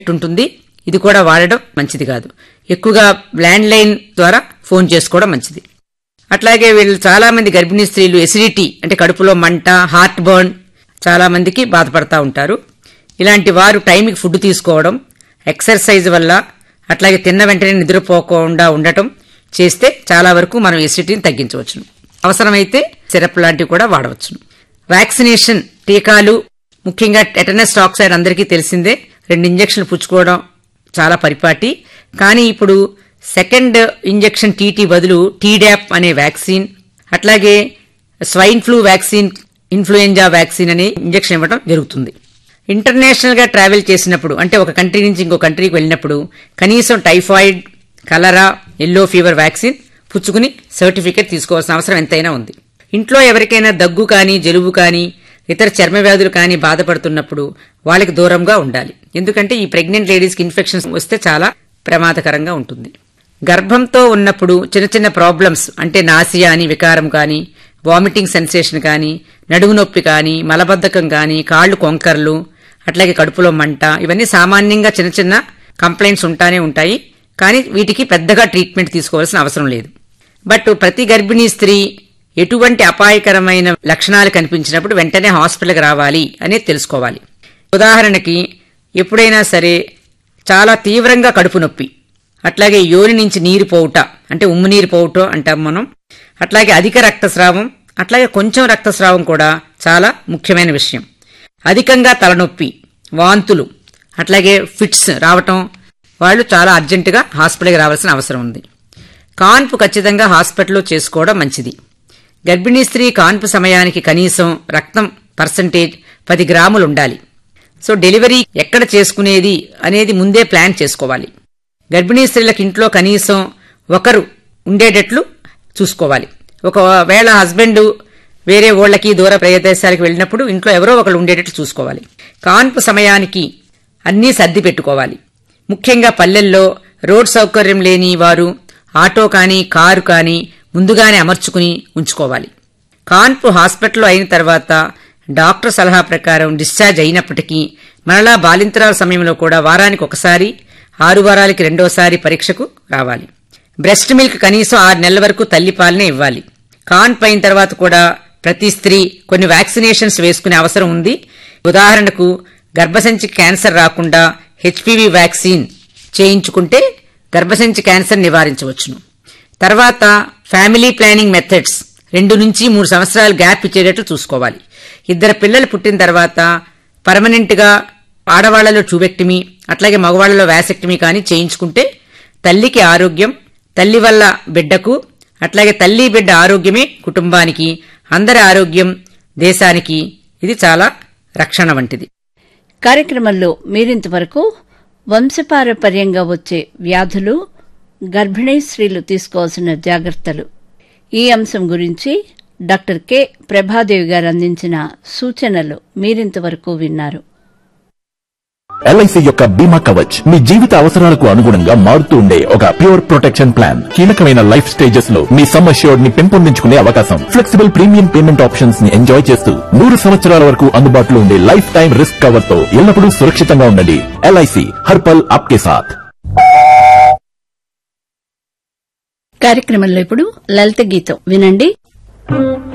ఉంటుంది ఇది కూడా వాడడం మంచిది కాదు ఎక్కువగా ల్యాండ్ లైన్ ద్వారా ఫోన్ చేసుకోవడం మంచిది అట్లాగే వీళ్ళు చాలా మంది గర్భిణీ స్త్రీలు ఎసిడిటీ అంటే కడుపులో మంట హార్ట్ బర్న్ చాలా మందికి బాధపడతా ఉంటారు ఇలాంటి వారు టైంకి ఫుడ్ తీసుకోవడం ఎక్సర్సైజ్ వల్ల అట్లాగే తిన్న వెంటనే నిద్రపోకుండా ఉండటం చేస్తే చాలా వరకు మనం ఎసిడిటీని తగ్గించవచ్చును అవసరమైతే సిరప్ లాంటివి కూడా వాడవచ్చును వ్యాక్సినేషన్ టీకాలు ముఖ్యంగా టెటనస్ టాక్సైడ్ అందరికీ తెలిసిందే రెండు ఇంజక్షన్లు పుచ్చుకోవడం చాలా పరిపాటి కానీ ఇప్పుడు సెకండ్ ఇంజెక్షన్ టీటీ బదులు టీడాప్ అనే వ్యాక్సిన్ అట్లాగే swine flu vaccine influenza vaccine అనే ఇంజెక్షన్ ఇవ్వడం జరుగుతుంది ఇంటర్నేషనల్ గా ట్రావెల్ చేసినప్పుడు అంటే ఒక కంట్రీ నుంచి ఇంకో కంట్రీకి వెళ్ళినప్పుడు కనీసం typhoid cholera yellow fever vaccine పుచ్చుకుని సర్టిఫికేట్ తీసుకోవాల్సిన అవసరం ఎంతైనా ఉంది ఇంట్లో ఎవరికైనా దగ్గు కానీ జలుబు కానీ ఇతర చర్మ వ్యాధులు కానీ బాధపడుతున్నప్పుడు వాళ్ళకి దూరంగా ఉండాలి ఎందుకంటే ఈ ప్రెగ్నెంట్ లేడీస్కి ఇన్ఫెక్షన్స్ వస్తే చాలా ప్రమాదకరంగా ఉంటుంది గర్భంతో ఉన్నప్పుడు చిన్న చిన్న ప్రాబ్లమ్స్ అంటే నాసియా అని వికారం కానీ వామిటింగ్ సెన్సేషన్ కానీ నడుము నొప్పి కానీ మలబద్ధకం కానీ కాళ్ళు కొంకర్లు అట్లాగే కడుపులో మంట ఇవన్నీ సామాన్యంగా చిన్న చిన్న కంప్లైంట్స్ ఉంటానే ఉంటాయి కానీ వీటికి పెద్దగా ట్రీట్మెంట్ తీసుకోవాల్సిన అవసరం లేదు బట్ ప్రతి గర్భిణీ స్త్రీ ఎటువంటి అపాయకరమైన లక్షణాలు కనిపించినప్పుడు వెంటనే హాస్పిటల్కి రావాలి అనేది తెలుసుకోవాలి ఉదాహరణకి ఎప్పుడైనా సరే చాలా తీవ్రంగా కడుపు నొప్పి అట్లాగే యోని నుంచి నీరు పోవుట అంటే ఉమ్ము నీరు పోవటం అంటాం మనం అట్లాగే అధిక రక్తస్రావం అట్లాగే కొంచెం రక్తస్రావం కూడా చాలా ముఖ్యమైన విషయం అధికంగా తలనొప్పి వాంతులు అట్లాగే ఫిట్స్ రావటం వాళ్ళు చాలా అర్జెంటుగా హాస్పిటల్కి రావాల్సిన అవసరం ఉంది కాన్పు ఖచ్చితంగా హాస్పిటల్లో చేసుకోవడం మంచిది గర్భిణీ స్త్రీ కాన్పు సమయానికి కనీసం రక్తం పర్సంటేజ్ పది గ్రాములు ఉండాలి సో డెలివరీ ఎక్కడ చేసుకునేది అనేది ముందే ప్లాన్ చేసుకోవాలి గర్భిణీ స్త్రీలకు ఇంట్లో కనీసం ఒకరు ఉండేటట్లు చూసుకోవాలి ఒకవేళ హస్బెండ్ వేరే ఊళ్ళకి దూర ప్రదేశాలకు వెళ్ళినప్పుడు ఇంట్లో ఎవరో ఒకరు ఉండేటట్లు చూసుకోవాలి కాన్పు సమయానికి అన్నీ సర్ది పెట్టుకోవాలి ముఖ్యంగా పల్లెల్లో రోడ్ సౌకర్యం లేని వారు ఆటో కానీ కారు కానీ ముందుగానే అమర్చుకుని ఉంచుకోవాలి కాన్పు హాస్పిటల్లో అయిన తర్వాత డాక్టర్ సలహా ప్రకారం డిశ్చార్జ్ అయినప్పటికీ మరలా బాలింతరాల సమయంలో కూడా వారానికి ఒకసారి ఆరు వారాలకి రెండోసారి పరీక్షకు రావాలి బ్రెస్ట్ మిల్క్ కనీసం ఆరు నెలల వరకు తల్లిపాలనే ఇవ్వాలి కాన్పు అయిన తర్వాత కూడా ప్రతి స్త్రీ కొన్ని వ్యాక్సినేషన్స్ వేసుకునే అవసరం ఉంది ఉదాహరణకు గర్భసంచి క్యాన్సర్ రాకుండా హెచ్పివి వ్యాక్సిన్ చేయించుకుంటే గర్భసంచి క్యాన్సర్ నివారించవచ్చును తర్వాత ఫ్యామిలీ ప్లానింగ్ మెథడ్స్ రెండు నుంచి మూడు సంవత్సరాలు గ్యాప్ ఇచ్చేటట్లు చూసుకోవాలి ఇద్దరు పిల్లలు పుట్టిన తర్వాత పర్మనెంట్ గా ఆడవాళ్లలో ట్యూబెక్టమీ అట్లాగే మగవాళ్లలో వ్యాసెక్టమీ కానీ చేయించుకుంటే తల్లికి ఆరోగ్యం తల్లి వల్ల బిడ్డకు అట్లాగే తల్లి బిడ్డ ఆరోగ్యమే కుటుంబానికి అందరి ఆరోగ్యం దేశానికి ఇది చాలా రక్షణ వంటిది కార్యక్రమంలో మీరింతవరకు వంశపారపర్యంగా వచ్చే వ్యాధులు గర్భిణీ స్త్రీలు తీసుకోవాల్సిన జాగ్రత్తలు ఈ అంశం గురించి డాక్టర్ కె ప్రభాదేవి గారు అందించిన సూచనలు మీరింతవరకు విన్నారు ఎల్ఐసి యొక్క బీమా కవచ్ మీ జీవిత అవసరాలకు అనుగుణంగా మారుతూ ఉండే ఒక ప్యూర్ ప్రొటెక్షన్ ప్లాన్ కీలకమైన లైఫ్ స్టేజెస్ లో మీ సమ్ అష్యూర్డ్ ని పెంపొందించుకునే అవకాశం ఫ్లెక్సిబుల్ ప్రీమియం పేమెంట్ ఆప్షన్స్ ని ఎంజాయ్ చేస్తూ నూరు సంవత్సరాల వరకు అందుబాటులో ఉండే లైఫ్ టైం రిస్క్ కవర్ తో ఎల్లప్పుడూ సురక్షితంగా ఉండండి ఎల్ఐసి హర్పల్ ఆప్కే సాథ్ కార్యక్రమంలో ఇప్పుడు లలిత గీతం వినండి